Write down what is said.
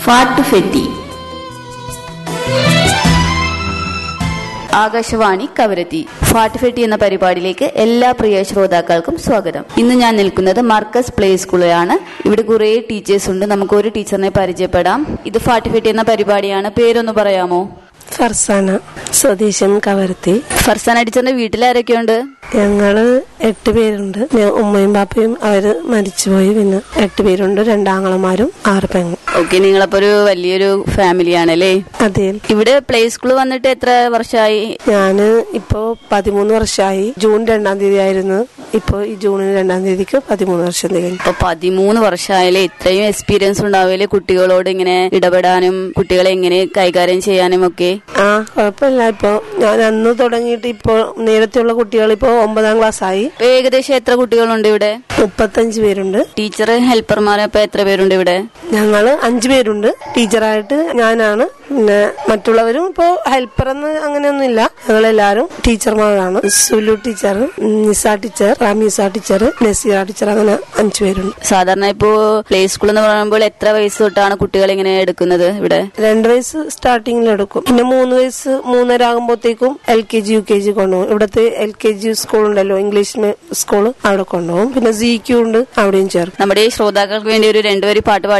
ഫാട്ടുഫെറ്റി ആകാശവാണി കവരത്തി ഫാട്ടുഫെട്ടി എന്ന പരിപാടിയിലേക്ക് എല്ലാ പ്രിയ ശ്രോതാക്കൾക്കും സ്വാഗതം ഇന്ന് ഞാൻ നിൽക്കുന്നത് മർക്കസ് പ്ലേ സ്കൂളിലാണ് ഇവിടെ കുറേ ടീച്ചേഴ്സ് ഉണ്ട് നമുക്ക് ഒരു ടീച്ചറിനെ പരിചയപ്പെടാം ഇത് ഫാട്ടുഫെട്ടി എന്ന പരിപാടിയാണ് പേരൊന്ന് പറയാമോ ഫർസാന സ്വദേശം കവർത്തി ഫർസാന ടീച്ചറിന്റെ വീട്ടിലാരൊക്കെയുണ്ട് ഞങ്ങള് എട്ട് പേരുണ്ട് ഞാൻ ഉമ്മയും ബാപ്പയും അവര് മരിച്ചുപോയി പിന്നെ എട്ട് പേരുണ്ട് രണ്ടാങ്ങളമാരും ആറ് പെങ്ങും ഓക്കെ നിങ്ങളപ്പോ ഒരു വലിയൊരു ഫാമിലിയാണല്ലേ അതെ ഇവിടെ പ്ലേ സ്കൂൾ വന്നിട്ട് എത്ര വർഷമായി ഞാന് ഇപ്പോ പതിമൂന്ന് വർഷമായി ജൂൺ രണ്ടാം തീയതി ആയിരുന്നു ഇപ്പോ ഈ ജൂണിന് രണ്ടാം തീയതിക്ക് പതിമൂന്ന് വർഷം തികഞ്ഞു ഇപ്പൊ പതിമൂന്ന് വർഷമായാലേ ഇത്രയും എക്സ്പീരിയൻസ് ഉണ്ടാവില്ലേ കുട്ടികളോട് ഇങ്ങനെ ഇടപെടാനും കുട്ടികളെ എങ്ങനെ കൈകാര്യം ചെയ്യാനും ഒക്കെ ആ കുഴപ്പമില്ല ഇപ്പൊ ഞാൻ അന്ന് തുടങ്ങിയിട്ട് ഇപ്പോ നേരത്തെയുള്ള കുട്ടികൾ ഇപ്പോ ഒമ്പതാം ക്ലാസ് ആയി ഇപ്പൊ ഏകദേശം എത്ര കുട്ടികളുണ്ട് ഇവിടെ മുപ്പത്തഞ്ച് പേരുണ്ട് ടീച്ചർ ഹെൽപ്പർമാരെ ഇപ്പൊ എത്ര പേരുണ്ട് ഇവിടെ ഞങ്ങള് അഞ്ചു പേരുണ്ട് ടീച്ചറായിട്ട് ഞാനാണ് പിന്നെ മറ്റുള്ളവരും ഇപ്പോ ഹെൽപ്പർ എന്ന് അങ്ങനെയൊന്നുമില്ല ഞങ്ങളെല്ലാരും ടീച്ചർമാരാണ് Sulu teacher Nisa teacher Ramisa teacher Naseera teacher അങ്ങനെ അഞ്ചു പേരുണ്ട് സാധാരണ ഇപ്പോ പ്ലേ സ്കൂൾ എന്ന് പറയുമ്പോൾ എത്ര വയസ്സ് തൊട്ടാണ് കുട്ടികളെ ഇങ്ങനെ എടുക്കുന്നത് ഇവിടെ രണ്ട് വയസ്സ് സ്റ്റാർട്ടിങ്ങിൽ എടുക്കും പിന്നെ മൂന്ന് വയസ്സ് മൂന്നര ആകുമ്പോഴത്തേക്കും L K G U K G കൊണ്ടുപോകും ഇവിടുത്തെ എൽ കെ ജി സ്കൂൾ ഉണ്ടല്ലോ ഇംഗ്ലീഷ് സ്കൂൾ അവിടെ കൊണ്ടുപോകും പിന്നെ സി ക്യു ഉണ്ട് അവിടെയും ചേർക്കും നമ്മുടെ ഈ ശ്രോതാക്കൾക്ക് വേണ്ടി ഒരു രണ്ടുപേരി പാട്ട് പാടി